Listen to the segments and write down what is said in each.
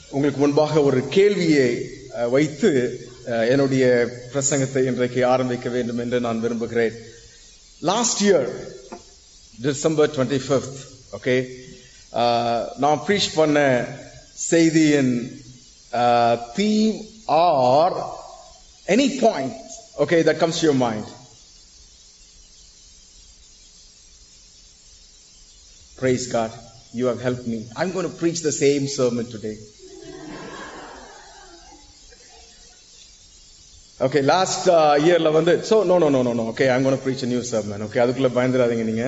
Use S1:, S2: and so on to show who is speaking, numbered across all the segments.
S1: உங்களுக்கு முன்பாக ஒரு கேள்வியை அஹ், வைத்து அஹ், என்னுடைய பிரசங்கத்தை இன்றைக்கு ஆரம்பிக்க வேண்டும் என்று நான் விரும்புகிறேன் last year December twenty fifth okay நான் ப்ரீச் பண்ண செய்தியின் theme are any point okay that comes your mind Praise God. You have helped me. I'm going to preach the same sermon today. Okay, last uh, yearல வந்து so no no no no no okay I'm going to preach a new sermon okay அதுக்குள்ள பயந்துடாதீங்க நீங்க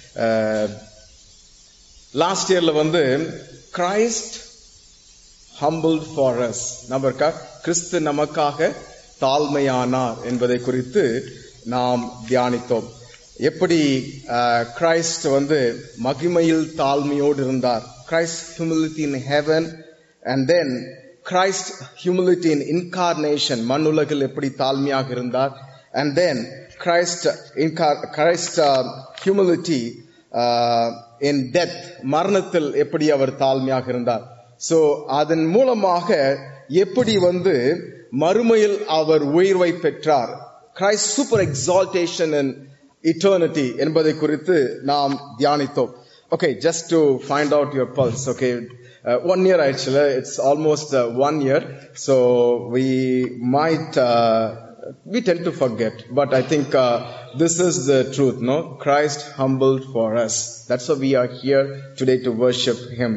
S1: last இயர்ல வந்து Christ humbled for us number இருக்கா கிறிஸ்து நமக்காக தாழ்மையானார் என்பதை குறித்து நாம் தியானித்தோம் எப்படி கிரைஸ்ட் வந்து மகிமையில் தாழ்மையோடு இருந்தார் Christ humility in heaven and then Christ humility in incarnation மண்ணுலகில் எப்படி தாழ்மையாக இருந்தார் and then Christ Christ humility in death மரணத்தில் எப்படி அவர் தாழ்மையாக இருந்தார் சோ அதன் மூலமாக எப்படி வந்து மறுமையில் அவர் உயர்வை பெற்றார் Christ super exaltation in eternity என்பதை குறித்து நாம் தியானித்தோம் okay just to find out your pulse okay one year ஆயிடுச்சுல it's almost one year so we might we tend to forget but i think uh, this is the truth no christ humbled for us that's why we are here today to worship him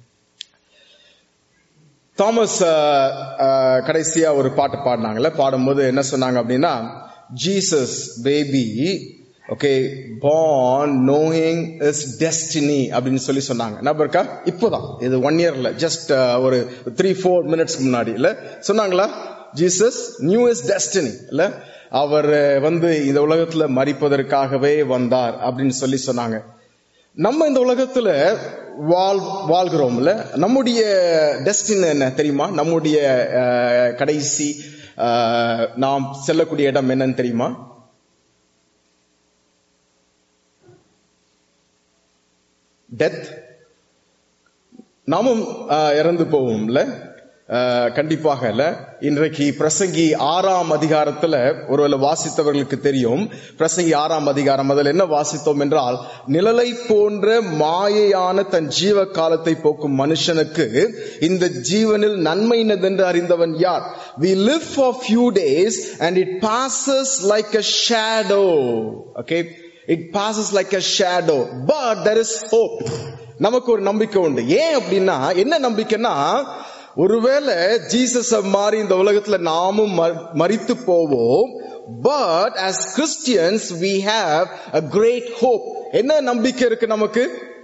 S1: Thomas கடைசியா ஒரு பாட்டு பாடினாங்கல்ல பாடும்போது என்ன சொன்னாங்க அப்படின்னா Jesus baby okay born knowing his destiny அப்படின்னு சொல்லி சொன்னாங்க ஞாபகம் இருக்கா இப்போதான் இது ஒன் இயர்ல ஜஸ்ட் ஒரு த்ரீ ஃபோர் மினிட்ஸ் முன்னாடி இல்ல சொன்னாங்களா ஜீசஸ் நியூ இஸ் டெஸ்டினி இல்ல அவர் வந்து இந்த உலகத்துல மறிப்பதற்காகவே வந்தார் அப்படின்னு சொல்லி சொன்னாங்க நம்ம இந்த உலகத்துல வாழ் வாழ்கிறோம்ல நம்முடைய டெஸ்டின் என்ன தெரியுமா நம்முடைய அஹ், கடைசி அஹ், நாம் செல்லக்கூடிய இடம் என்னன்னு தெரியுமா டெத் நாமும் அஹ், இறந்து போவோம்ல அஹ், கண்டிப்பாக இல்ல இன்றைக்கு பிரசங்கி ஆறாம் அதிகாரத்துல ஒருவேளை வாசித்தவர்களுக்கு தெரியும் பிரசங்கி ஆறாம் அதிகாரம் அதில் என்ன வாசித்தோம் என்றால் நிழலை போன்ற மாயையான தன் ஜீவ காலத்தை போக்கும் மனுஷனுக்கு இந்த ஜீவனில் நன்மை இன்னதென்று அறிந்தவன் யார் we live for few days and it passes like a shadow okay it passes like a shadow but there is hope நமக்கு ஒரு நம்பிக்கை உண்டு ஏன் அப்படின்னா என்ன நம்பிக்கைன்னா ஒருவேளை ஜீசஸ் மாறி இந்த உலகத்துல நாமும் ம- மரித்து போவோம் but as Christians we have a great hope என்ன நம்பிக்கை இருக்கு நமக்கு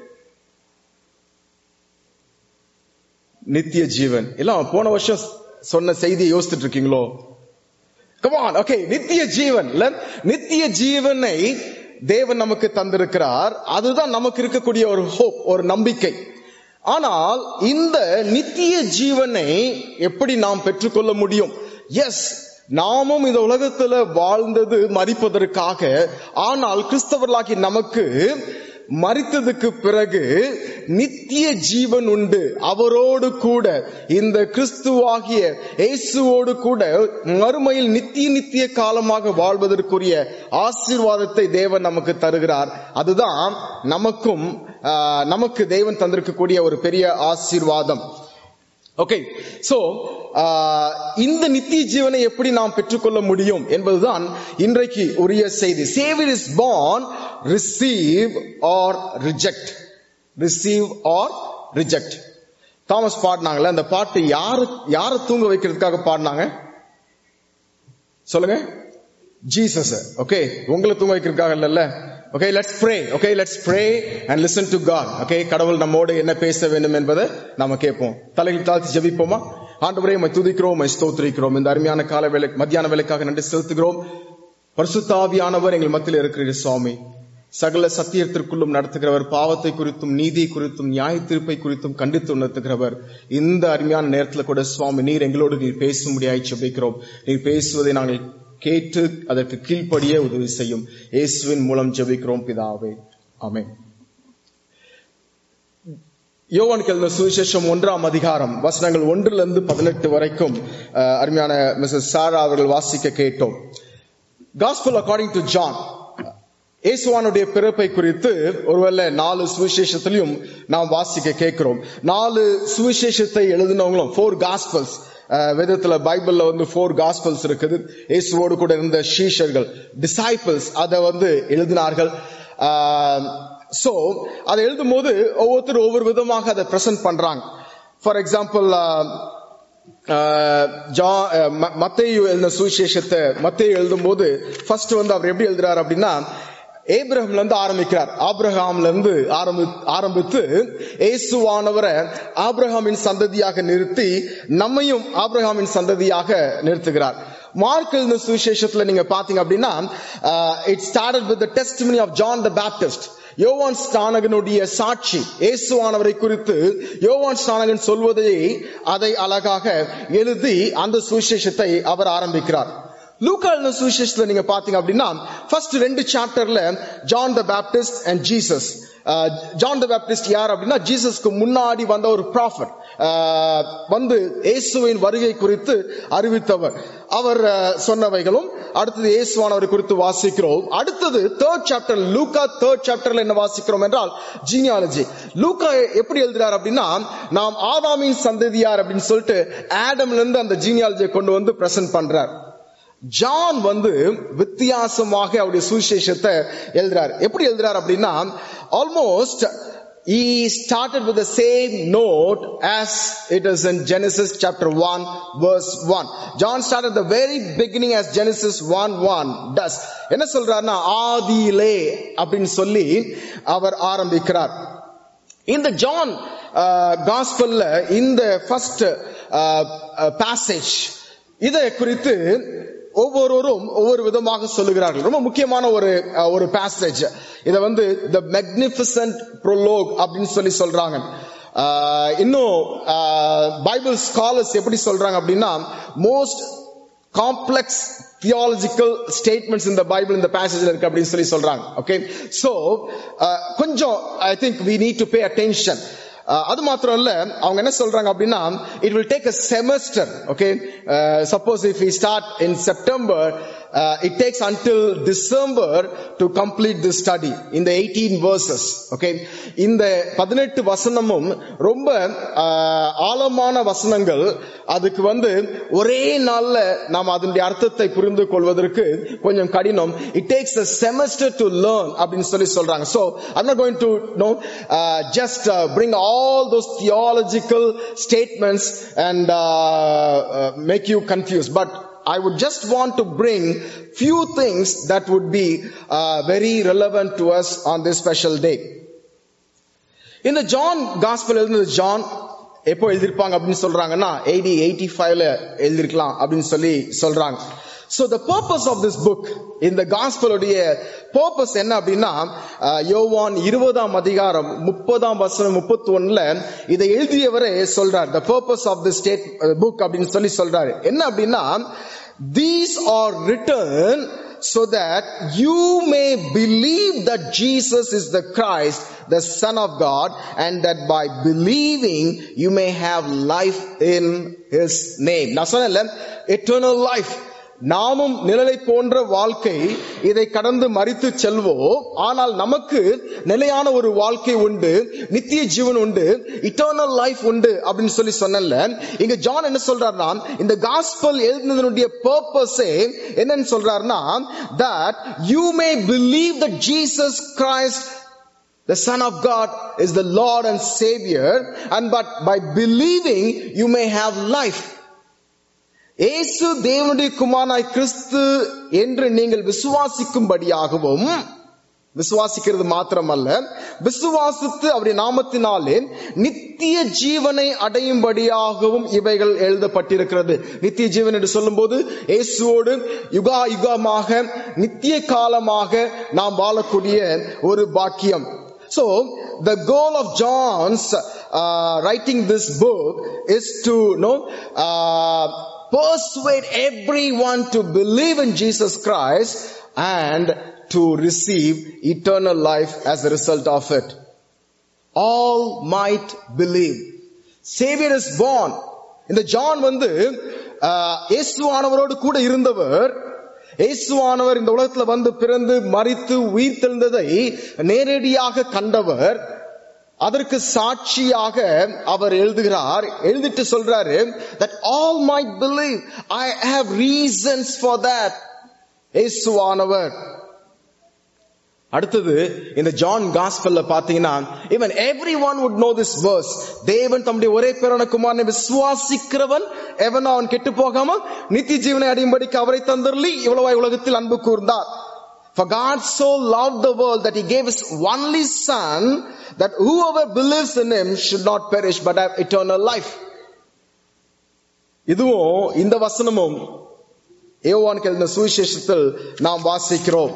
S1: நித்திய ஜீவன் எல்லாம் போன வருஷம் சொன்ன செய்தியை யோசிச்சுட்டு இருக்கீங்களோ கமான் ஓகே நித்திய ஜீவன் இல்ல நித்திய ஜீவனை தேவன் நமக்கு தந்திருக்கிறார் அதுதான் நமக்கு இருக்கக்கூடிய ஒரு ஹோப் ஒரு நம்பிக்கை ஆனால் இந்த நித்திய ஜீவனை எப்படி நாம் பெற்றுக்கொள்ள முடியும் எஸ் நாமும் இந்த உலகத்துல வாழ்ந்தது மறிப்பதற்காக ஆனால் கிறிஸ்தவர்களாகி நமக்கு மறித்ததுக்கு பிறகு நித்திய ஜீவன் உண்டு அவரோடு கூட இந்த கிறிஸ்துவாகிய இயேசுவோடு கூட மறுமையில் நித்திய நித்திய காலமாக வாழ்வதற்குரிய ஆசீர்வாதத்தை தேவன் நமக்கு தருகிறார் அதுதான் நமக்கும் ஆஹ், நமக்கு தேவன் தந்திருக்கக்கூடிய ஒரு பெரிய ஆசீர்வாதம் ஓகே சோ இந்த நித்திய ஜீவனை எப்படி நாம் பெற்றுக்கொள்ள முடியும் என்பதுதான் இன்றைக்கு உரிய செய்தி saviour is born receive or reject receive or reject Thomas பாடினாங்கல்ல அந்த பாட்டு யாரு யாரை தூங்க வைக்கிறதுக்காக பாடினாங்க சொல்லுங்க ஜீசஸ் ஓகே உங்களை தூங்க வைக்கிறதுக்காக இல்லல்ல okay let's pray okay let's pray and listen to God okay கடவுள் நம்மோடு என்ன பேச வேண்டும் என்பதை நாம கேட்போம் தலையில் தாழ்த்தி ஜெபிப்போமா ஆண்டவரே உம்மை துதிக்கிறோம் உம்மை ஸ்தோத்திரிக்கிறோம் இந்த அருமையான கால வேலை மத்தியான வேலைக்காக நன்றி செலுத்துகிறோம் பரிசுத்தாவியானவர் எங்கள் மத்தியில் இருக்கிற சுவாமி சகல சத்தியத்திற்குள்ளும் நடத்துகிறவர் பாவத்தை குறித்தும் நீதி குறித்தும் நியாய தீர்ப்பை குறித்தும் கண்டித்து உணர்த்துகிறவர் இந்த அருமையான நேரத்தில் கூட சுவாமி நீர் எங்களோடு நீர் பேசும்படியாய் ஜெபிக்கிறோம் நீர் பேசுவதை நாங்கள் கேட்டு அதற்கு கீழ்ப்படியே உதவி செய்யும் இயேசுவின் மூலம் ஜெபிக்கிறோம் பிதாவே ஆமென் யோவானுக்கு எழுதின சுவிசேஷம் ஒன்றாம் அதிகாரம் வசனங்கள் ஒன்றிலிருந்து பதினெட்டு வரைக்கும் அஹ், அருமையான மிஸ்ஸஸ் சாரா அவர்கள் வாசிக்க கேட்டோம் காஸ்பல் அக்கார்டிங் டு ஜான் இயேசுவானுடைய பிறப்பை குறித்து ஒருவேளை நாலு சுவிசேஷத்திலையும் நாம் வாசிக்க கேட்கிறோம் நாலு சுவிசேஷத்தை எழுதினவங்களும் ஃபோர் காஸ்பல்ஸ் வேதத்துல பைபிள்ல வந்து ஃபோர் காஸ்பல்ஸ் இருக்குது இயேசுவோடு கூட இருந்த ஷீஷர்கள் டிசைபிள்ஸ் அதை வந்து எழுதினார்கள் சோ அதை எழுதும் போது ஒவ்வொருத்தர் ஒவ்வொரு விதமாக அதை பிரசன்ட் பண்றாங்க ஃபார் எக்ஸாம்பிள் மத்தையு எழுதின சுவிசேஷத்தை மத்தையு எழுதும் போது ஃபர்ஸ்ட் வந்து அவர் எப்படி எழுதுறாரு அப்படின்னா ஏப்ரஹாம்ல இருந்து ஆரம்பிக்கிறார் ஆப்ரஹாம்ல இருந்து ஆரம்பி ஆரம்பித்து இயேசுவானவரை ஆப்ரஹாமின் சந்ததியாக நிறுத்தி நம்மையும் ஆப்ரஹாமின் சந்ததியாக நிறுத்துகிறார் மார்க் எழுதின சுவிசேஷத்துல நீங்க பாத்தீங்க அப்படின்னா it started with testimony of John the Baptist யோவான் ஸ்நானகனுடைய சாட்சி இயேசுவானவரை குறித்து யோவான் ஸ்நானகன் சொல்வதை அதை அழகாக எழுதி அந்த சுவிசேஷத்தை அவர் ஆரம்பிக்கிறார் லூக்கா எழுதின சுவிசேஷத்துல நீங்க பாத்தீங்க அப்படின்னா ஃபர்ஸ்ட் ரெண்டு சாப்டர்ல John the Baptist and Jesus John the Baptist யார் அப்படின்னா ஜீசஸ்க்கு முன்னாடி வந்த ஒரு ப்ராஃபட் வந்து இயேசுவின் வருகை குறித்து அறிவித்தவர் அவர் அஹ், சொன்னவைகளும் அடுத்தது இயேசுவானவரை குறித்து வாசிக்கிறோம் அடுத்தது தேர்ட் சாப்டர் லூக்கா தேர்ட் சாப்டர்ல என்ன வாசிக்கிறோம் என்றால் ஜீனியாலஜி லூக்கா எப்படி எழுதுறார் அப்படின்னா நாம் ஆதாமின் சந்ததியார் அப்படின்னு சொல்லிட்டு ஆடம்ல இருந்து அந்த ஜீனியாலஜியை கொண்டு வந்து பிரசன்ட் பண்றார் ஜான் வந்து வித்தியாசமாக அவருடைய சுவிசேஷத்தை எழுதுறார் எப்படி எழுதுறார் அப்படின்னா almost he started with the same note as it is in Genesis chapter 1 verse 1 John started the very beginning as Genesis 1 1 does என்ன சொல்றாருன்னா ஆதியிலே அப்படின்னு சொல்லி அவர் ஆரம்பிக்கிறார் இந்த ஜான் காஸ்பல்ல இந்த ஃபர்ஸ்ட் பாசேஜ் இதை குறித்து ஒவ்வொருவரும் ஒவ்வொரு விதமாக சொல்லுகிறார்கள் ரொம்ப முக்கியமான ஒரு அஹ், ஒரு பாசேஜ் இதை வந்து த மெக்னிபிசன்ட் ப்ரோலோக் அப்படின்னு சொல்லி சொல்றாங்க அஹ், இன்னும் பைபிள் ஸ்காலர்ஸ் எப்படி சொல்றாங்க அப்படின்னா மோஸ்ட் காம்ப்ளெக்ஸ் தியாலஜிக்கல் ஸ்டேட்மெண்ட்ஸ் இந்த பைபிள் இந்த பேசேஜ்ல இருக்கு அப்படின்னு சொல்லி சொல்றாங்க ஓகே சோ கொஞ்சம் I think we need to pay attention அது மாத்திரம் இல்ல அவங்க என்ன சொல்றாங்க அப்படின்னா it will take a semester okay suppose if we start in September it takes until December to complete the study இந்த எயிட்டீன் வேர்சஸ் ஓகே இந்த பதினெட்டு வசனமும் ரொம்ப அஹ், ஆழமான வசனங்கள் அதுக்கு வந்து ஒரே நாள்ல நாம் அதனுடைய அர்த்தத்தை புரிந்து கொள்வதற்கு கொஞ்சம் கடினம் it takes a semester to learn அப்படின்னு சொல்லி சொல்றாங்க so I'm not going to know just bring all those theological statements and make you confuse but I would just want to bring few things that would be uh, very relevant to us on this special day. இந்த John gospel எழுதினது John எப்போ எழுதியிருப்பாங்க அப்படின்னு சொல்றாங்கன்னா eighty eighty ஃபைவ்ல எழுதிருக்கலாம் அப்படின்னு சொல்லி சொல்றாங்க So the purpose of this book இந்த காஸ்பலுடைய purpose என்ன அப்படின்னா அஹ், யோவான் இருபதாம் அதிகாரம் முப்பதாம் வசனம் முப்பத்தி ஒண்ணுல இதை எழுதியவரே சொல்றார் the purpose of the state book அப்படின்னு சொல்லி சொல்றாரு என்ன அப்படின்னா these are written so that you may believe that Jesus is the Christ, the Son of God, and that by believing you may have life in His name. நான் சொன்னேன்ல eternal life. நாமும் நிழலை போன்ற வாழ்க்கை இதை கடந்து மறித்து செல்வோம் ஆனால் நமக்கு நிலையான ஒரு வாழ்க்கை உண்டு நித்திய ஜீவன் உண்டு இட்டர்னல் லைஃப் உண்டு அப்படின்னு சொல்லி சொன்னல இங்க ஜான் என்ன சொல்றாருன்னா இந்த காஸ்பல் எழுதினதனுடைய பர்பஸே என்னன்னு சொல்றாருன்னா that you may believe that Jesus Christ the Son of God is the Lord and Savior and but by believing you may have life இயேசு தேவனுடைய குமாரனாய் கிறிஸ்து என்று நீங்கள் விசுவாசிக்கும்படியாகவும் விசுவாசிக்கிறது மாத்திரமல்ல விசுவாசித்து அவருடைய நாமத்தினாலே நித்திய ஜீவனை அடையும்படியாகவும் இவைகள் எழுதப்பட்டிருக்கிறது நித்திய ஜீவன் என்று சொல்லும்போது இயேசுவோடு யுகா யுகமாக நித்திய காலமாக நாம் வாழக்கூடிய ஒரு பாக்கியம் So, the goal of John's uh, writing this book is to you know, uh, persuade everyone to believe in Jesus Christ and to receive eternal life as a result of it. all might believe savior is born இந்த John வந்து ah, இயேசுவானவரோடு கூட இருந்தவர் இயேசுவானவர் இந்த உலகத்துல வந்து பிறந்து மரித்து உயிர் தெழுந்ததை நேரடியாக கண்டவர் அதற்கு சாட்சியாக அவர் எழுதுகிறார் எழுதிட்டு சொல்றாரு that all might believe i have reasons for that இயேசுவானவர் அடுத்தது இந்த ஜான் காஸ்பல்ல பாத்தீங்கன்னா even everyone would know this verse தேவன் தம்முடைய ஒரே பேரான குமாரனை விசுவாசிக்கிறவன் எவன் அவன் கெட்டு போகாம நித்திய ஜீவனை அடையும்படிக்கு அவரை தந்தருளி இவ்வளவாய் உலகத்தில் அன்பு கூர்ந்தார் For God so loved the world that he gave his only son that whoever believes in him should not perish but have eternal life. இதுவும் இந்த வசனமும் ஏவான் எழுதின சுவிசேஷத்தில் நாம் வாசிக்கிறோம்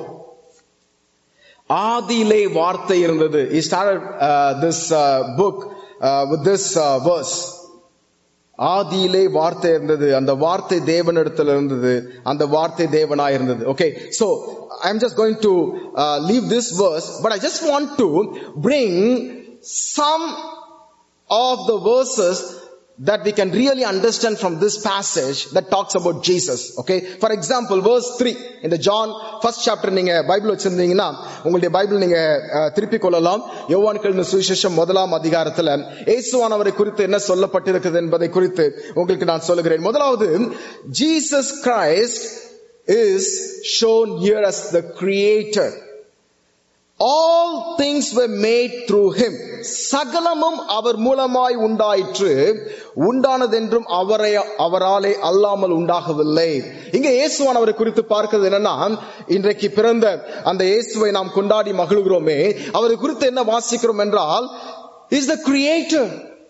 S1: ஆதியிலே வார்த்தை இருந்தது he started uh, this uh, book uh, with this uh, verse ஆதியிலே வார்த்தை இருந்தது அந்த வார்த்தை தேவனிடத்தில் இருந்தது அந்த வார்த்தை தேவனாய் இருந்தது okay so i'm just going to uh, leave this verse but i just want to bring some of the verses that we can really understand from this passage that talks about Jesus. Okay. For example, verse 3 in the John first chapter நீங்க Bible வச்சிருந்தீங்கன்னா உங்களுடைய Bible நீங்க அஹ், திருப்பிக் கொள்ளலாம் யோவான் கெழுந்த சுவிசேஷம் முதலாம் அதிகாரத்துல இயேசுவானவரை குறித்து என்ன சொல்லப்பட்டிருக்கிறது என்பதை குறித்து உங்களுக்கு நான் சொல்லுகிறேன் முதலாவது Jesus Christ is shown here as the creator. all things were made through him சகலமும் அவர் மூலமாய் உண்டாயிற்று உண்டானதென்றும் அவரை அவராலே அல்லாமல் உண்டாகவில்லை இங்க இயேசுவானவரை குறித்து பார்க்கிறது என்னன்னா இன்றைக்கு பிறந்த அந்த இயேசுவை நாம் கொண்டாடி மகிழ்கிறோமே அவரை குறித்து என்ன வாசிக்கிறோம் என்றால் இஸ் த கிரியேட்டர்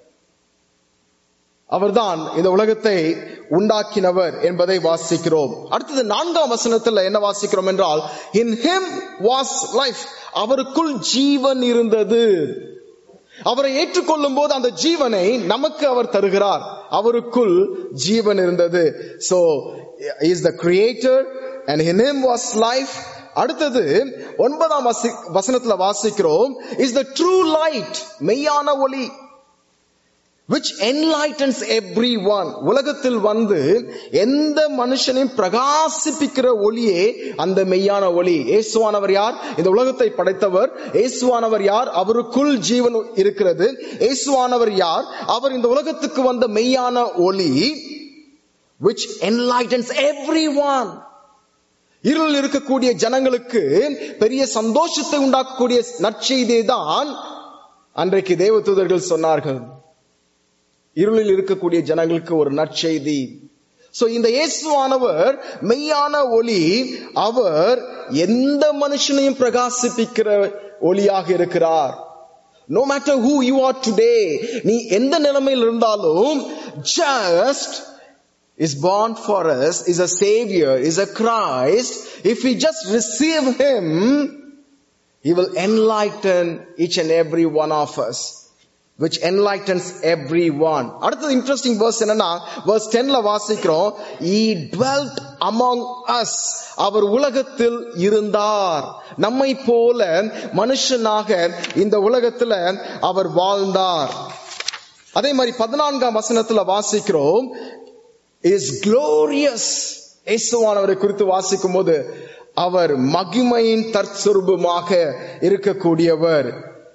S1: அவர்தான் இந்த உலகத்தை உண்டாக்கினவர் என்பதை வாசிக்கிறோம் அடுத்தது நான்காம் வசனத்துல என்ன வாசிக்கிறோம் என்றால் இன் ஹிம் வாஸ் லைஃப் அவருக்குள் ஜீவன் இருந்தது அவரை ஏற்றுக்கொள்ளும் போது அந்த ஜீவனை நமக்கு அவர் தருகிறார் அவருக்குள் ஜீவன் இருந்தது so is the creator and in him was life அடுத்தது ஒன்பதாம் வசி- வசனத்துல வாசிக்கிறோம் இஸ் த ட்ரூ லைட் மெய்யான ஒளி which enlightens everyone உலகத்தில் வந்து எந்த மனுஷனையும் பிரகாசிப்பிக்கிற ஒளியே அந்த மெய்யான ஒளி இயேசுவானவர் யார் இந்த உலகத்தை படைத்தவர் இயேசுவானவர் யார் அவருக்குள் ஜீவன் இருக்கிறது இயேசுவானவர் யார் அவர் இந்த உலகத்துக்கு வந்த மெய்யான ஒளி which enlightens everyone இருளில் இருக்கக்கூடிய ஜனங்களுக்கு பெரிய சந்தோஷத்தை உண்டாக்கக்கூடிய நற்செய்தியை தான் அன்றைக்கு தேவதூதர்கள் சொன்னார்கள் இருளில் இருக்கக்கூடிய ஜனங்களுக்கு ஒரு நற்செய்தி சோ இந்த இயேசுவானவர் மெய்யான ஒளி அவர் எந்த மனுஷனையும் பிரகாசிப்பிக்கிற ஒளியாக இருக்கிறார் no matter who you are today நீ எந்த நிலைமையில் இருந்தாலும் just is born for us, is a savior, is a Christ. If we just receive him, he will enlighten each and every one of us. which enlightens everyone. அடுத்தது interesting verse என்னன்னா verse 10ல வாசிக்கிறோம் he dwelt among us அவர் உலகத்தில் இருந்தார் நம்மை போல மனுஷனாக இந்த உலகத்துல அவர் வாழ்ந்தார் அதே மாதிரி பதினான்காம் வசனத்துல வாசிக்கிறோம் இஸ் glorious இயேசுவானவரை குறித்து வாசிக்கும் போது அவர் மகிமையின் தற்சொருபமாக இருக்கக்கூடியவர்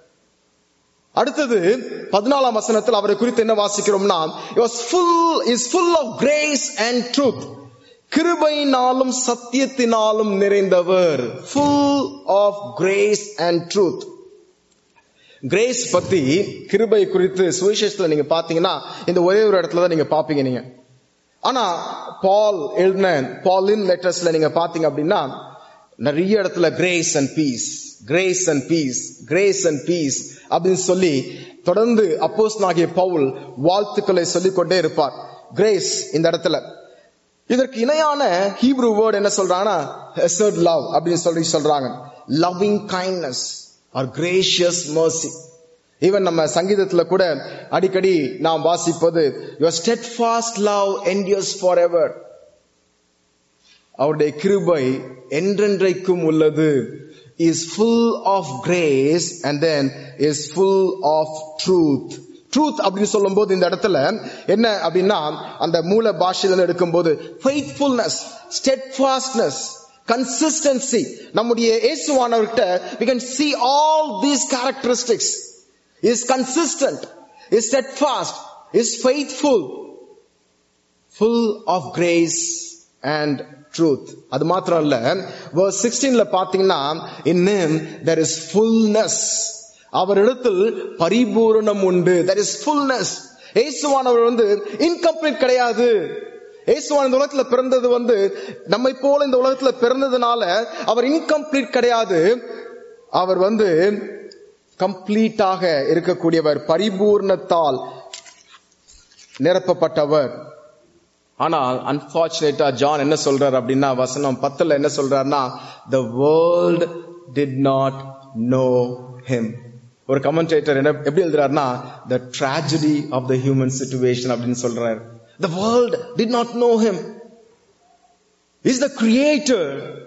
S1: அடுத்தது பதினாலாம் வசனத்தில் அவரை குறித்து என்ன வாசிக்கிறோம்னா was full is full of grace and truth கிருபையினாலும் சத்தியத்தினாலும் நிறைந்தவர் full of grace and truth grace பத்தி கிருபை குறித்து சுவிசேஷத்துல நீங்க பாத்தீங்கன்னா இந்த ஒரே ஒரு இடத்துல தான் நீங்க பாப்பீங்க நீங்க ஆனா பால் எழுதின பாலின் லெட்டர்ஸ்ல நீங்க பாத்தீங்க அப்படின்னா நிறைய இடத்துல grace and peace grace and peace grace and peace அப்படின்னு சொல்லி தொடர்ந்து அப்போஸ் ஆகிய பவுல் வாழ்த்துக்களை சொல்லிக் கொண்டே இருப்பார் கிரேஸ் இந்த இடத்துல இதற்கு இணையான ஹீப்ரூ வேர்ட் என்ன சொல்றாங்கன்னா லவ் அப்படின்னு சொல்லி சொல்றாங்க loving kindness or gracious mercy even நம்ம சங்கீதத்துல கூட அடிக்கடி நாம் வாசிப்பது your steadfast love endures forever அவருடைய கிருபை என்றென்றைக்கும் உள்ளது is full of grace and then is full of truth truth அப்படின்னு சொல்லும்போது இந்த இடத்துல என்ன அப்படின்னா அந்த மூல பாஷையில எடுக்கும்போது ஃபெய்த்ஃபுல்னஸ் ஸ்டெட்ஃபாஸ்ட்னஸ் கன்சிஸ்டன்சி நம்முடைய இயேசுவானவர்கிட்ட we can see all these characteristics is consistent is steadfast is faithful full of grace and truth அது மாத்திரம் இல்ல verse 16ல பாத்தீங்கன்னா in him there is fullness அவரிடத்தில் பரிபூரணம் உண்டு there is fullness இயேசுவானவர் வந்து இன்கம்ப்ளீட் கிடையாது இயேசுவான் இந்த உலகத்துல பிறந்தது வந்து நம்மை போல இந்த உலகத்துல பிறந்ததுனால அவர் இன்கம்ப்ளீட் கிடையாது அவர் வந்து கம்ப்ளீட்டாக இருக்கக்கூடியவர் பரிபூர்ணத்தால் நிரப்பப்பட்டவர் ஆனால் அன்பார்ச்சுனேட்டா ஜான் என்ன சொல்றார் அப்படின்னா வசனம் பத்துல என்ன சொல்றாருன்னா the world did not know him ஒரு கமெண்டேட்டர் என்ன எப்படி எழுதுறாருன்னா the tragedy of the human situation அப்படின்னு சொல்றாரு the world did not know him is the creator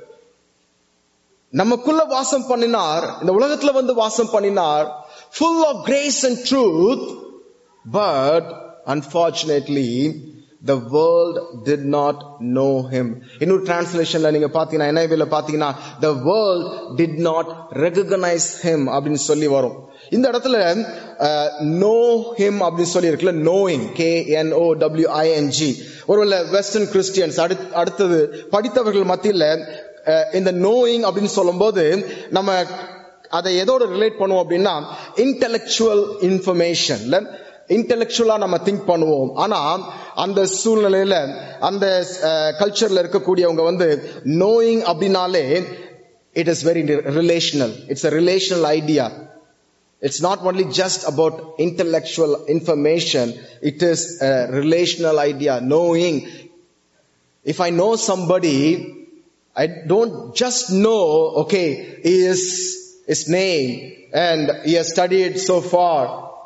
S1: நமக்குள்ள வாசம் பண்ணினார் இந்த உலகத்துல வந்து வாசம் பண்ணினார் full of grace and truth but unfortunately the world did not know him இன்னொரு டிரான்ஸ்லேஷன்ல நீங்க பாத்தீங்கன்னா NIV-ல பாத்தீங்கன்னா the world did not recognize him அப்படின்னு சொல்லி வரும் இந்த இடத்துல நோ ஹிம் அப்படின்னு சொல்லி இருக்குல்ல knowing K N O W I N G ஒருவேளை வெஸ்டர்ன் கிறிஸ்டியன்ஸ் அடுத்தது படித்தவர்கள் மத்தியில் இந்த நோயிங் அப்படின்னு சொல்லும்போது நம்ம அதை எதோட ரிலேட் பண்ணுவோம் அப்படின்னா இன்டெலக்சுவல் இன்ஃபர்மேஷன்ல இன்டெலக்சுவலா நம்ம திங்க் பண்ணுவோம் ஆனா அந்த சூழ்நிலையில அந்த கல்ச்சர்ல இருக்கக்கூடியவங்க வந்து நோயிங் அப்படின்னாலே it is very relational it's a relational idea It's not only just about intellectual information, it is a relational idea, knowing. If I know somebody, I don't just know, okay, is his name and he has studied so far,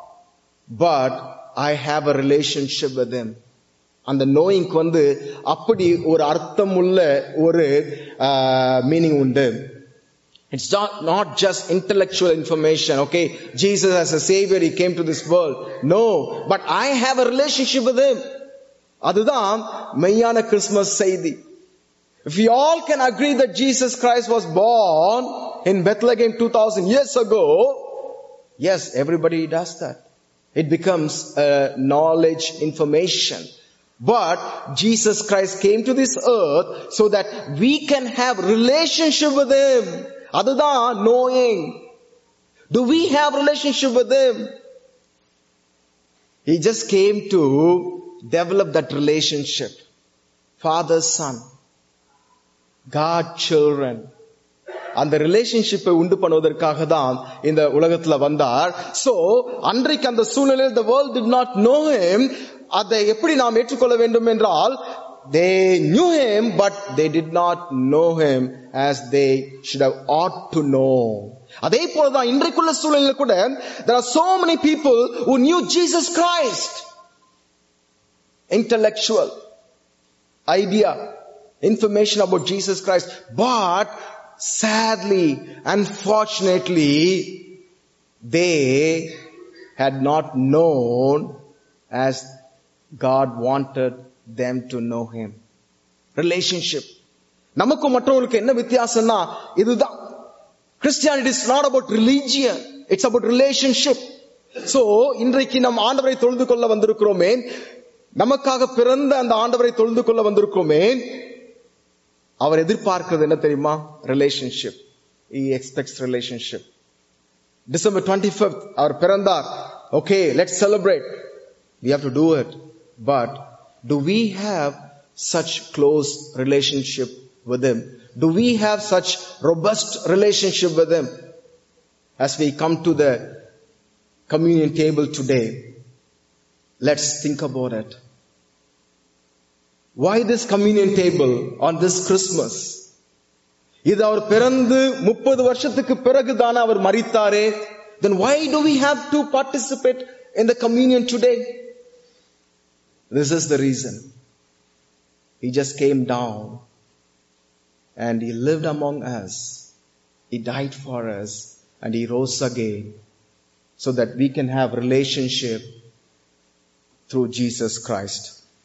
S1: but I have a relationship with him. அந்த நோயிங்க்கு வந்து அப்படி ஒரு அர்த்தமுள்ள ஒரு meaning உண்டு It's not, not just intellectual information, okay? Jesus as a savior, he came to this world. No, but I have a relationship with him. அதுதான் மெய்யான Christmas செய்தி If we all can agree that Jesus Christ was born in Bethlehem 2000 years ago, yes, everybody does that. It becomes a knowledge information. But Jesus Christ came to this earth so that we can have relationship with him. அதுதான் knowing. Do we have relationship with him? He just came to develop that relationship. Father, son. God, children. அந்த ரிலேஷன்ஷிப்பை உண்டு பண்ணுவதற்காக தான் இந்த உலகத்துல வந்தார் so அன்றைக்கு அந்த சூழ்நிலையில் the world did not know him அதை எப்படி நாம் ஏற்றுக்கொள்ள வேண்டும் என்றால் they knew him but they did not know him as they should have ought to know அதே போலதான் இன்றைக்குள்ள சூழ்நிலையில கூட there are so many people who knew Jesus Christ intellectual idea information about Jesus Christ but sadly unfortunately they had not known as God wanted them to know him relationship நமக்கும் மற்றவங்களுக்கு என்ன வித்தியாசம்னா இதுதான் Christianity is not about religion it's about relationship so இன்றைக்கு நம் ஆண்டவரை தொழுது கொள்ள வந்திருக்கிறோமே நமக்காக பிறந்த அந்த ஆண்டவரை தொழுது கொள்ள வந்திருக்கிறோமே அவர் எதிர்பார்க்கிறது என்ன தெரியுமா relationship he expects relationship December twenty fifth அவர் பிறந்தார் okay let celebrate we have to do it but do we have such close relationship with him do we have such robust relationship with him as we come to the communion table today let's think about it why this communion table on this christmas இது அவர் பிறந்து முப்பது வருஷத்துக்கு பிறகு தானே அவர் மறித்தாரே then why do we have to participate in the communion today this is the reason he just came down and he lived among us He died for us and He rose again so that we can have relationship through Jesus Christ.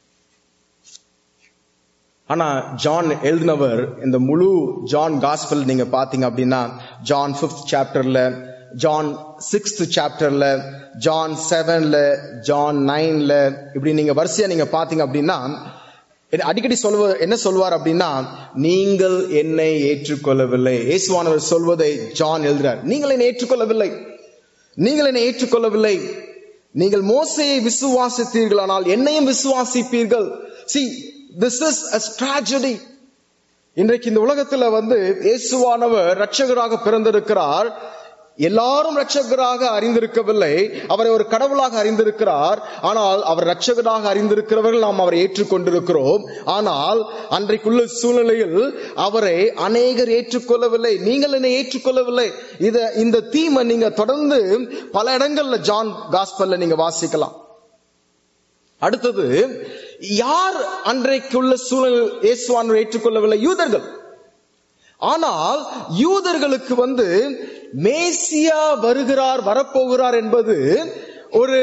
S1: ஆனா John எழுதினவர் இந்த முழு John gospel நீங்க பாத்தீங்க அப்படின்னா John fifth சாப்டர்ல John sixth சாப்டர்ல John செவன்ல ஜான் நைன்ல இப்படி நீங்க வரிசையா நீங்க பாத்தீங்க அப்படின்னா என்ன- அடிக்கடி சொல்வ என்ன சொல்வார் அப்படின்னா நீங்கள் என்னை ஏற்றுக்கொள்ளவில்லை இயேசுவானவர் சொல்வதை ஜான் எழுதுறார் நீங்கள் என்னை ஏற்றுக்கொள்ளவில்லை நீங்கள் என்னை ஏற்றுக்கொள்ளவில்லை நீங்கள் மோசையை விசுவாசித்தீர்களானால் என்னையும் விசுவாசிப்பீர்கள் see this is a tragedy இன்றைக்கு இந்த உலகத்துல வந்து இயேசுவானவர் ரட்சகராக பிறந்திருக்கிறார் எல்லாரும் ரட்சகராக அறிந்திருக்கவில்லை அவரை ஒரு கடவுளாக அறிந்திருக்கிறார் ஆனால் அவர் ரட்சகராக அறிந்திருக்கிறவர்கள் நாம் அவரை ஏற்றுக்கொண்டிருக்கிறோம் ஆனால் அன்றைக்குள்ள சூழ்நிலையில் அவரை அநேகர் ஏற்றுக்கொள்ளவில்லை நீங்கள் என்னை ஏற்றுக்கொள்ளவில்லை இத இந்த தீமை நீங்க தொடர்ந்து பல இடங்கள்ல ஜான் காஸ்பல்ல நீங்க வாசிக்கலாம் அடுத்தது யார் அன்றைக்குள்ள சூழல் இயேசுவானவர் ஏற்றுக்கொள்ளவில்லை யூதர்கள் ஆனால் யூதர்களுக்கு வந்து மேசியா வருகிறார் வரப்போகிறார் என்பது ஒரு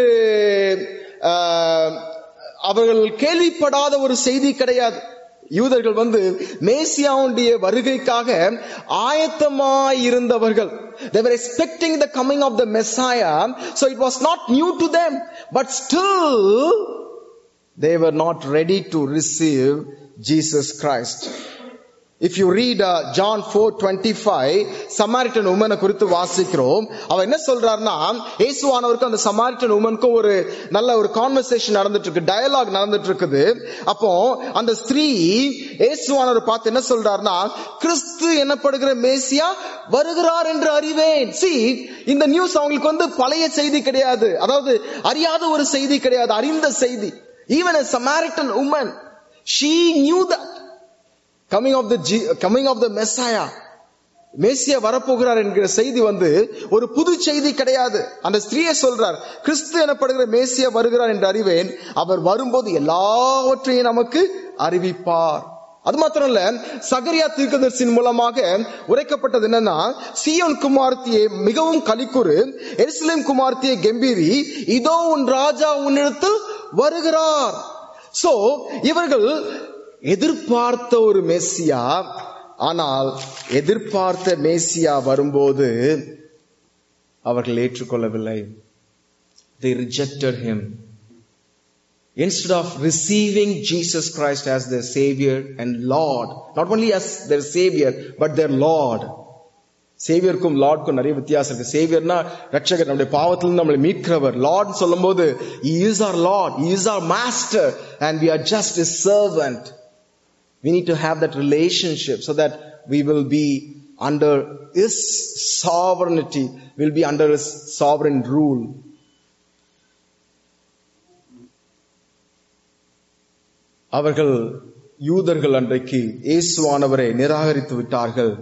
S1: ஆஹ், அவர்கள் கேள்விப்படாத ஒரு செய்தி கிடையாது யூதர்கள் வந்து மேசியாவுடைய வருகைக்காக ஆயத்தமாய் இருந்தவர்கள் they were expecting the coming of the messiah so it was not new to them but still they were not ready to receive jesus christ if you read uh, John 4:25 Samaritan woman குறித்து வாசிக்கிறோம் அவர் என்ன சொல்றாருன்னா இயேசுவானவருக்கு அந்த Samaritan womanக்கு ஒரு நல்ல ஒரு conversation நடந்துட்டு இருக்கு டயலாக் நடந்துட்டு இருக்குது அப்போ அந்த ஸ்திரீ இயேசுவானவர் பார்த்து என்ன சொல்றாருன்னா கிறிஸ்து எனப்படுகிற மேசியா வருகிறார் என்று அறிவேன் see இந்த நியூஸ் அவங்களுக்கு வந்து பழைய செய்தி கிடையாது அதாவது அறியாத ஒரு செய்தி கிடையாது அறிந்த செய்தி even a Samaritan woman she knew that coming of the Je- coming of the messiah மேசியா வரப்போகிறார் என்கிற செய்தி வந்து ஒரு புது செய்தி கிடையாது அந்த ஸ்திரீயை சொல்றார் கிறிஸ்து எனப்படுகிற மேசியா வருகிறார் என்று அறிவேன் அவர் வரும்போது எல்லாவற்றையும் நமக்கு அறிவிப்பார் அது மாத்திரம் இல்ல சகரியா தீர்க்கதரிசின் மூலமாக உரைக்கப்பட்டது என்னன்னா சீயோன் குமார்த்தியே மிகவும் கலிக்குறு எருசலேம் குமார்த்தியே கம்பீரி இதோ உன் ராஜா உன்னிடத்தில் வருகிறார் சோ இவர்கள் எதிர்பார்த்த ஒரு மேசியா ஆனால் எதிர்பார்த்த மேசியா வரும்போது அவர்கள் ஏற்றுக்கொள்ளவில்லை they rejected him instead of receiving jesus christ as their savior and lord not only as their savior but their lord சேவியருக்கும் லார்டுக்கும் நிறைய வித்தியாசம் இருக்கு சேவியர்னா ரட்சகர் நம்முடைய பாவத்திலிருந்து நம்மளை மீட்கிறவர் லார்ட் சொல்லும்போது he is our lord he is our master and we are just his servant we need to have that relationship so that we will be under his sovereignty will be under his sovereign rule அவர்கள் யூதர்கள் அன்றைக்கு இயேசுவானவரை நிராகரித்து விட்டார்கள்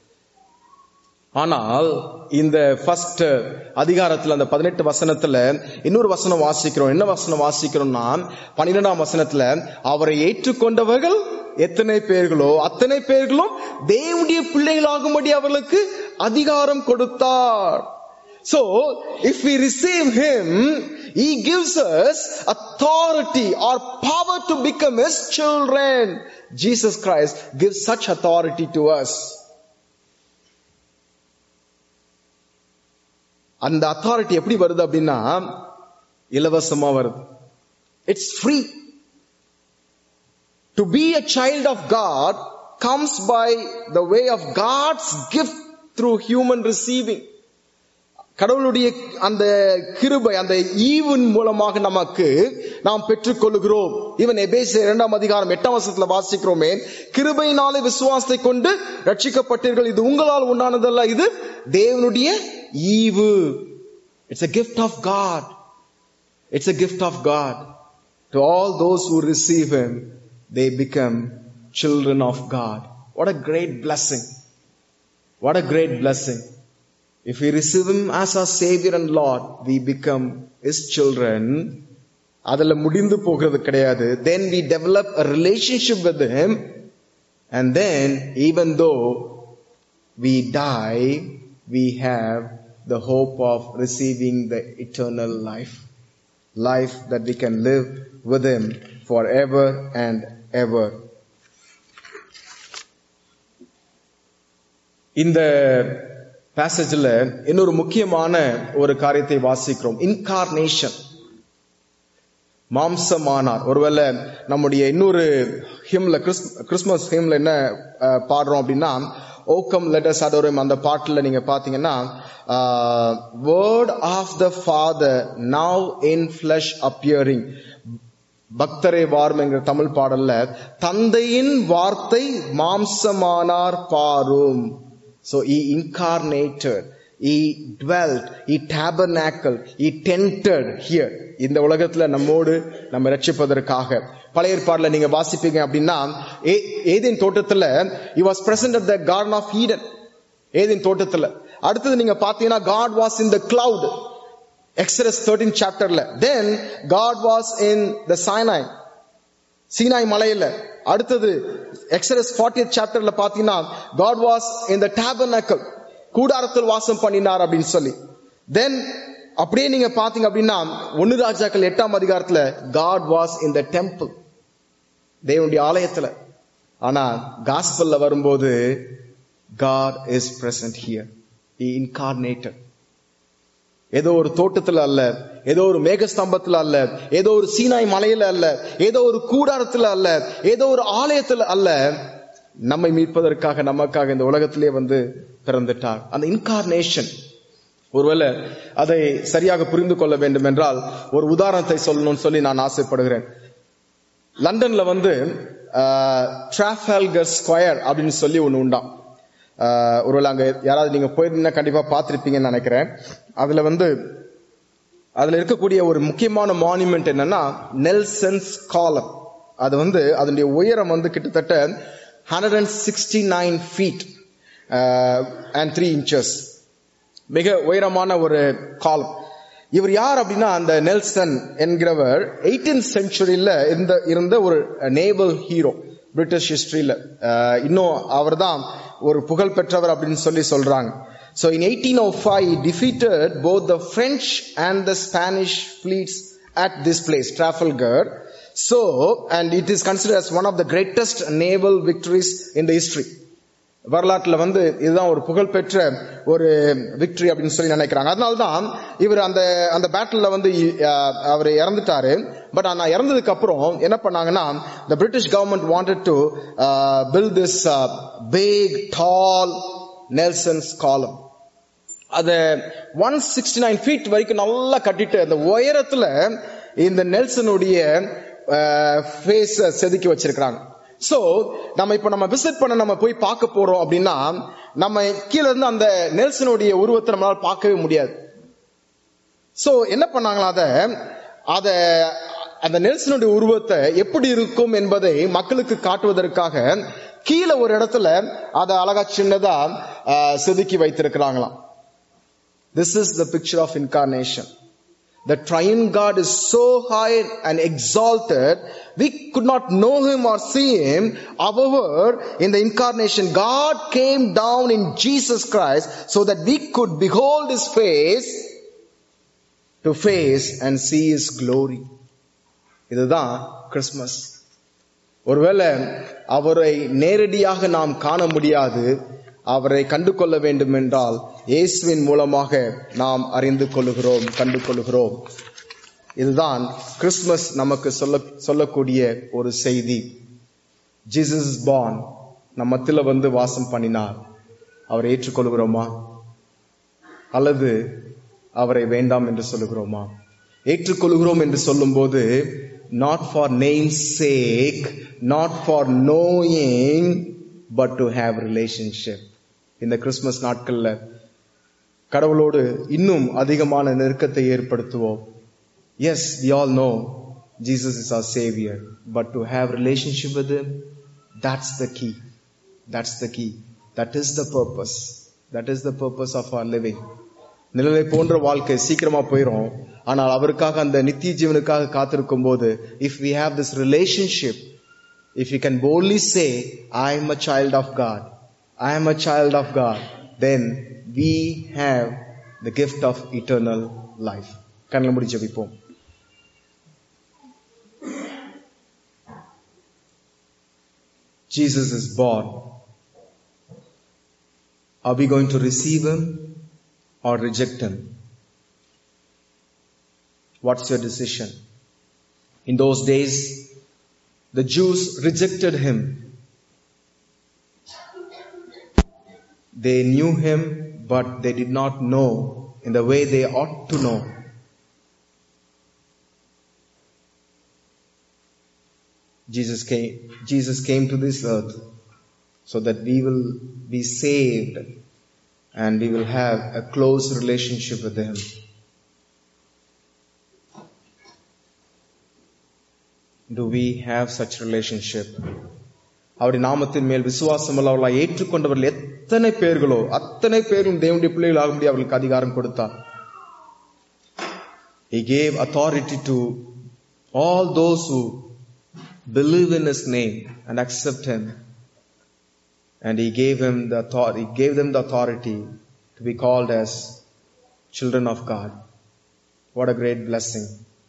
S1: ஆனால் இந்த first அதிகாரத்துல அந்த பதினெட்டு வசனத்துல இன்னொரு வசனம் வாசிக்கிறோம் என்ன வசனம் வாசிக்கிறோம்னா பன்னிரெண்டாம் வசனத்துல அவரை ஏற்றுக்கொண்டவர்கள் எத்தனை பேர்களோ அத்தனை பேர்களும் தேவனுடைய பிள்ளைகளாகும்படி அவர்களுக்கு அதிகாரம் கொடுத்தார் So, if we receive Him, He gives us authority or power to become His children. Jesus Christ gives such authority to us. அந்த அத்தாரிட்டி எப்படி வருது அப்படின்னா இலவசமா வருது it's free to be a child of God comes by the way of God's gift through human receiving கடவுளுடைய அந்த கிருபை அந்த ஈவின் மூலமாக நமக்கு நாம் பெற்றுக்கொள்கிறோம் இவன் எபேசு இரண்டாம் அதிகாரம் எட்டாம் வருஷத்துல வாசிக்கிறோமே கிருபையினாலே விசுவாசத்தை கொண்டு ரட்சிக்கப்பட்டீர்கள் இது உங்களால் உண்டானதல்ல இது தேவனுடைய ஈவு it's a gift of God it's a gift of God to all those who receive him they become children of God what a great blessing what a great blessing if we receive him as our savior and lord we become his children அதுல முடிந்து போகிறது கிடையாது then we develop a relationship with him and then even though we die, we have the hope of receiving the eternal life. Life that we can live with Him forever and ever. இந்த பேசேஜில் இன்னொரு முக்கியமான ஒரு காரியத்தை வாசிக்கிறோம் incarnation மாம்சமானார் ஒருவேளை நம்முடைய இன்னொரு ஹிம்ல Christmas ஹிம்ல என்ன அஹ், பாடுறோம் அப்படின்னா ஓக்கம் லெட்டர்ஸ் அடோரம் அந்த பாட்டுல நீங்க பாத்தீங்கன்னா word of the father now in flesh appearing பக்தரே வாரும் என்கிற தமிழ் பாடல்ல தந்தையின் வார்த்தை மாம்சமானார் பாரும் So he incarnated, he dwelt, he tabernacled, he tented here. இந்த உலகத்துல நம்மோடு நம்ம ரட்சிப்பதற்காக பழைய ஏற்பாடுல நீங்க வாசிப்பீங்க அப்படின்னா ஏ- ஏதேன் தோட்டத்துல he was present at the garden of eden ஏதேன் தோட்டத்துல அடுத்தது நீங்க பாத்தீங்கன்னா god was in the cloud exodus 13 சாப்டர்ல then god was in the sinai Sinai மலையில அடுத்தது எக்ஸரஸ் 40th சாப்டர்ல பாத்தீங்கன்னா God was in the tabernacle கூடாரத்தில் வாசம் பண்ணினார் அப்படின்னு சொல்லி தென் அப்படியே நீங்க பாத்தீங்க அப்படின்னா ஒன்னு ராஜாக்கள் எட்டாம் அதிகாரத்துல God was in the temple தேவனுடைய ஆலயத்துல ஆனா காஸ்பல்ல வரும்போது God is present here he incarnated ஏதோ ஒரு தோட்டத்துல அல்ல ஏதோ ஒரு மேகஸ்தம்பத்துல அல்ல ஏதோ ஒரு சீனாய் மலையில அல்ல ஏதோ ஒரு கூடாரத்துல அல்ல ஏதோ ஒரு ஆலயத்துல அல்ல நம்மை மீட்பதற்காக நமக்காக இந்த உலகத்திலே வந்து பிறந்துட்டார் அந்த இன்கார்னேஷன் ஒருவேளை அதை சரியாக புரிந்து கொள்ள வேண்டும் என்றால் ஒரு உதாரணத்தை சொல்லணும்னு சொல்லி நான் ஆசைப்படுகிறேன் லண்டன்ல வந்து டிராஃபால்கர் ஸ்கொயர் அப்படின்னு சொல்லி ஒண்ணு உண்டாம் ஆஹ் ஒருவேளை அங்க யாராவது நீங்க போயிருந்தீங்கன்னா கண்டிப்பா பார்த்திருப்பீங்கன்னு நினைக்கிறேன் அதுல வந்து அதுல இருக்கக்கூடிய ஒரு முக்கியமான மானுமெண்ட் என்னன்னா நெல்சன்ஸ் காலம் அது வந்து அதனுடைய உயரம் வந்து கிட்டத்தட்ட hundred and sixty nine feet and three inches மிக உயரமான ஒரு காலம் இவர் யார் அப்படின்னா அந்த நெல்சன் என்கிறவர் எயிட்டீன் செஞ்சுரியில இருந்த இருந்த ஒரு நேவல் ஹீரோ பிரிட்டிஷ் ஹிஸ்டரியில இன்னும் அவர்தான் ஒரு புகழ் பெற்றவர் அப்படின்னு சொல்லி சொல்றாங்க So in 1805, he defeated both the French and the Spanish fleets at this place, Trafalgar. So, and it is considered as one of the greatest naval victories in the history. வரலாற்றுல வந்து இதுதான் ஒரு புகழ்பெற்ற ஒரு விக்டரி அப்படின்னு சொல்லி நினைக்கிறாங்க அதனால்தான் இவர் அந்த அந்த பேட்டில்ல வந்து அஹ், அவர் இறந்துட்டாரு பட் ஆனா இறந்ததுக்கு அப்புறம் என்ன பண்ணாங்கன்னா the British government wanted to uh, build this uh, big tall Nelson's column அத ஒன் சிக்ஸ்டி நைன் ஃபீட் வரைக்கும் நல்லா கட்டிட்டு அந்த உயரத்துல இந்த நெல்சனுடைய ஃபேஸ் செதுக்கி வச்சிருக்கிறாங்க சோ நம்ம இப்ப நம்ம விசிட் பண்ண நம்ம போய் பார்க்க போறோம் அப்படின்னா நம்ம கீழ இருந்து அந்த நெல்சனுடைய உருவத்தை நம்மளால பார்க்கவே முடியாது சோ என்ன பண்ணாங்களா அத அத அந்த நெல்சனுடைய உருவத்தை எப்படி இருக்கும் என்பதை மக்களுக்கு காட்டுவதற்காக கீழே ஒரு இடத்துல அதை அழகா சின்னதா அஹ், செதுக்கி வைத்திருக்கிறாங்களாம் This is the picture of incarnation. The triune God is so high and exalted, we could not know him or see him. However, in the incarnation, God came down in Jesus Christ so that we could behold his face to face and see his glory. இதுதான் Christmas ஒருவேளை அவரை நேரடியாக நாம் காண முடியாது அவரை கண்டு கொள்ள வேண்டும் என்றால் இயேசுவின் மூலமாக நாம் அறிந்து கொள்ளுகிறோம் கண்டு கொள்ளுகிறோம் இதுதான் கிறிஸ்துமஸ் நமக்கு சொல்ல சொல்லக்கூடிய ஒரு செய்தி ஜீசஸ் born நம்ம மத்தியில வந்து வாசம் பண்ணினார் அவரை ஏற்றுக்கொள்கிறோமா அல்லது அவரை வேண்டாம் என்று சொல்லுகிறோமா ஏற்றுக்கொள்கிறோம் என்று சொல்லும்போது not for name sake not for knowing but to have relationship இந்த கிறிஸ்துமஸ் நாட்கள்ல கடவுளோடு இன்னும் அதிகமான நெருக்கத்தை ஏற்படுத்துவோம் yes we all know jesus is our savior but to have relationship with him that's the key that's the key that is the purpose that is the purpose of our living நிழலை போன்ற வாழ்க்கை சீக்கிரமா போயிரும் ஆனால் அவருக்காக அந்த நித்திய ஜீவனுக்காக காத்திருக்கும் போது if we have this relationship if you can boldly say i am a child of god I am a child of God, then we have the gift of eternal life. கண்ணில் முடி ஜெபிப்போம் Jesus is born. Are we going to receive him or reject him? What's your decision? In those days, the Jews rejected him. They knew him, but they did not know in the way they ought to know. Jesus came, Jesus came to this earth so that we will be saved and we will have a close relationship with Him. Do we have such relationship? அவருடைய நாமத்தின் மேல் விசுவாசம் உள்ளவர்களாய் ஏற்றுக்கொண்டவர்கள் எத்தனை பேர்களோ அத்தனை பேரும் தேவனுடைய பிள்ளைகள் ஆகும்படி அவர்களுக்கு அதிகாரம் கொடுத்தார் He gave authority to all those who believe in his name and accept him. And he gave him the authority, he gave them the authority to be called as children of God. What a great blessing.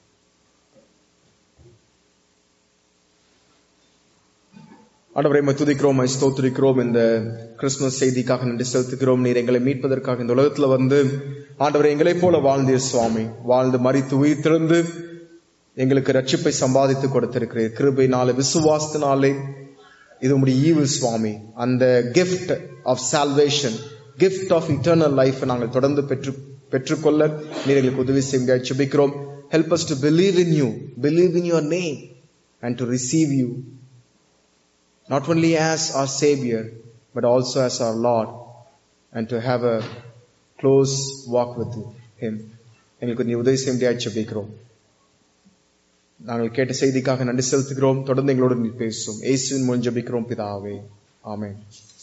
S1: ஆண்டவரை உம்மை துதிக்கிறோம் உம்மை ஸ்தோத்திரிக்கிறோம் இந்த Christmas செய்திக்காக நன்றி செலுத்துகிறோம் நீர் எங்களை மீட்பதற்காக இந்த உலகத்துல வந்து ஆண்டவரை எங்களைப் போல வாழ்ந்தீர் சுவாமி வாழ்ந்து மறித்து உயிர் திறந்து எங்களுக்கு ரட்சிப்பை சம்பாதித்து கொடுத்திருக்கிறீர் கிருபைனாலே விசுவாசத்தினாலே இது உங்களுடைய ஈவு சுவாமி அந்த gift of salvation gift of eternal life நாங்கள் தொடர்ந்து பெற்று பெற்றுக்கொள்ள நீர் எங்களுக்கு உதவி செய்யுங்க ஜெபிக்கிறோம் help us to believe in you believe in your name and to receive you not only as our Savior, but also as our Lord, and to have a close walk with Him. எங்களுக்கு நீ உதவி செய்ய முடியாது ஜெபிக்கிறோம் நாங்கள் கேட்ட செய்திக்காக நன்றி செலுத்துகிறோம் தொடர்ந்து எங்களோடு நீ பேசும் இயேசுவின் மூலம் ஜெபிக்கிறோம் பிதாவே ஆமென்